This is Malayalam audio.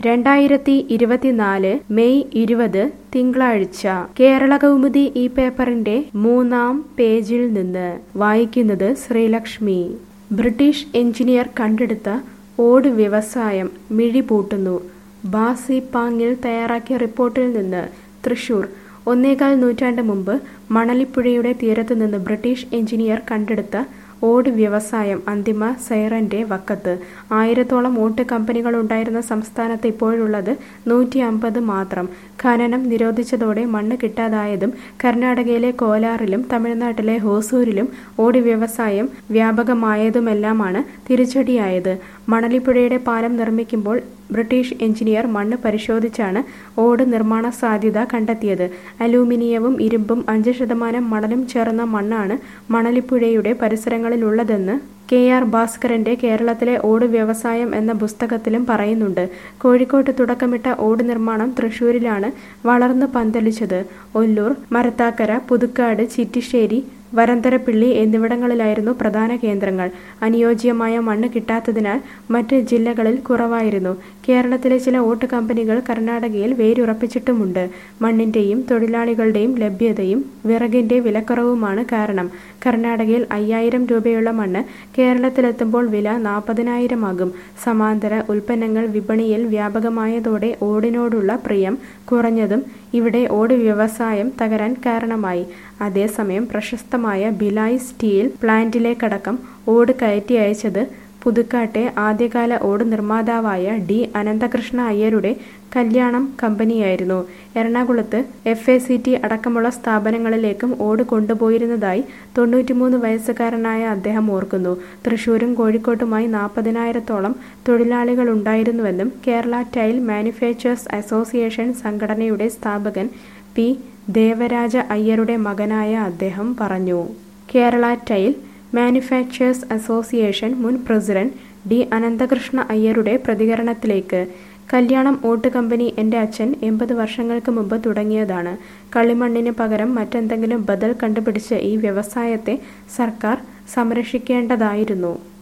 രണ്ടായിരത്തി ഇരുപത്തിനാല് മെയ് ഇരുപത് തിങ്കളാഴ്ച കേരള കൗമുദി ഈ പേപ്പറിന്റെ മൂന്നാം പേജിൽ നിന്ന് വായിക്കുന്നത് ശ്രീലക്ഷ്മി ബ്രിട്ടീഷ് എഞ്ചിനീയർ കണ്ടെടുത്ത ഓട് വ്യവസായം മിഴിപൂട്ടുന്നു ബാസി പാങ്ങിൽ തയ്യാറാക്കിയ റിപ്പോർട്ടിൽ നിന്ന് തൃശൂർ ഒന്നേകാൽ നൂറ്റാണ്ട് മുമ്പ് മണലിപ്പുഴയുടെ തീരത്തു നിന്ന് ബ്രിട്ടീഷ് എഞ്ചിനീയർ കണ്ടെടുത്ത ഓട് വ്യവസായം അന്തിമ സൈറന്റെ വക്കത്ത് ആയിരത്തോളം ഓട്ട് കമ്പനികൾ ഉണ്ടായിരുന്ന സംസ്ഥാനത്ത് ഇപ്പോഴുള്ളത് നൂറ്റി അമ്പത് മാത്രം ഖനനം നിരോധിച്ചതോടെ മണ്ണ് കിട്ടാതായതും കർണാടകയിലെ കോലാറിലും തമിഴ്നാട്ടിലെ ഹോസൂരിലും ഓട് വ്യവസായം വ്യാപകമായതുമെല്ലാമാണ് തിരിച്ചടിയായത് മണലിപ്പുഴയുടെ പാലം നിർമ്മിക്കുമ്പോൾ ബ്രിട്ടീഷ് എഞ്ചിനീയർ മണ്ണ് പരിശോധിച്ചാണ് ഓട് നിർമ്മാണ സാധ്യത കണ്ടെത്തിയത് അലൂമിനിയവും ഇരുമ്പും അഞ്ച് ശതമാനം മണലും ചേർന്ന മണ്ണാണ് മണലിപ്പുഴയുടെ പരിസരങ്ങളിലുള്ളതെന്ന് കെ ആർ ഭാസ്കരന്റെ കേരളത്തിലെ ഓട് വ്യവസായം എന്ന പുസ്തകത്തിലും പറയുന്നുണ്ട് കോഴിക്കോട്ട് തുടക്കമിട്ട ഓട് നിർമ്മാണം തൃശൂരിലാണ് വളർന്നു പന്തലിച്ചത് ഒല്ലൂർ മരത്താക്കര പുതുക്കാട് ചിറ്റിശ്ശേരി വരന്തരപ്പിള്ളി എന്നിവിടങ്ങളിലായിരുന്നു പ്രധാന കേന്ദ്രങ്ങൾ അനുയോജ്യമായ മണ്ണ് കിട്ടാത്തതിനാൽ മറ്റ് ജില്ലകളിൽ കുറവായിരുന്നു കേരളത്തിലെ ചില ഓട്ട് കമ്പനികൾ കർണാടകയിൽ വേരുറപ്പിച്ചിട്ടുമുണ്ട് മണ്ണിന്റെയും തൊഴിലാളികളുടെയും ലഭ്യതയും വിറകിന്റെ വിലക്കുറവുമാണ് കാരണം കർണാടകയിൽ അയ്യായിരം രൂപയുള്ള മണ്ണ് കേരളത്തിലെത്തുമ്പോൾ വില നാൽപ്പതിനായിരമാകും സമാന്തര ഉൽപ്പന്നങ്ങൾ വിപണിയിൽ വ്യാപകമായതോടെ ഓടിനോടുള്ള പ്രിയം കുറഞ്ഞതും ഇവിടെ ഓട് വ്യവസായം തകരാൻ കാരണമായി അതേസമയം പ്രശസ്തമായ ഭിലായ് സ്റ്റീൽ പ്ലാന്റിലേക്കടക്കം ഓട് കയറ്റി അയച്ചത് പുതുക്കാട്ടെ ആദ്യകാല ഓട് നിർമ്മാതാവായ ഡി അനന്തകൃഷ്ണ അയ്യരുടെ കല്യാണം കമ്പനിയായിരുന്നു എറണാകുളത്ത് എഫ് എ സി ടി അടക്കമുള്ള സ്ഥാപനങ്ങളിലേക്കും ഓട് കൊണ്ടുപോയിരുന്നതായി തൊണ്ണൂറ്റിമൂന്ന് വയസ്സുകാരനായ അദ്ദേഹം ഓർക്കുന്നു തൃശൂരും കോഴിക്കോട്ടുമായി നാൽപ്പതിനായിരത്തോളം തൊഴിലാളികളുണ്ടായിരുന്നുവെന്നും കേരള ടൈൽ മാനുഫാക്ചേഴ്സ് അസോസിയേഷൻ സംഘടനയുടെ സ്ഥാപകൻ പി ദേവരാജ അയ്യരുടെ മകനായ അദ്ദേഹം പറഞ്ഞു കേരള ടൈൽ മാനുഫാക്ചേഴ്സ് അസോസിയേഷൻ മുൻ പ്രസിഡന്റ് ഡി അനന്തകൃഷ്ണ അയ്യരുടെ പ്രതികരണത്തിലേക്ക് കല്യാണം ഓട്ട് കമ്പനി എൻ്റെ അച്ഛൻ എൺപത് വർഷങ്ങൾക്ക് മുമ്പ് തുടങ്ങിയതാണ് കളിമണ്ണിന് പകരം മറ്റെന്തെങ്കിലും ബദൽ കണ്ടുപിടിച്ച് ഈ വ്യവസായത്തെ സർക്കാർ സംരക്ഷിക്കേണ്ടതായിരുന്നു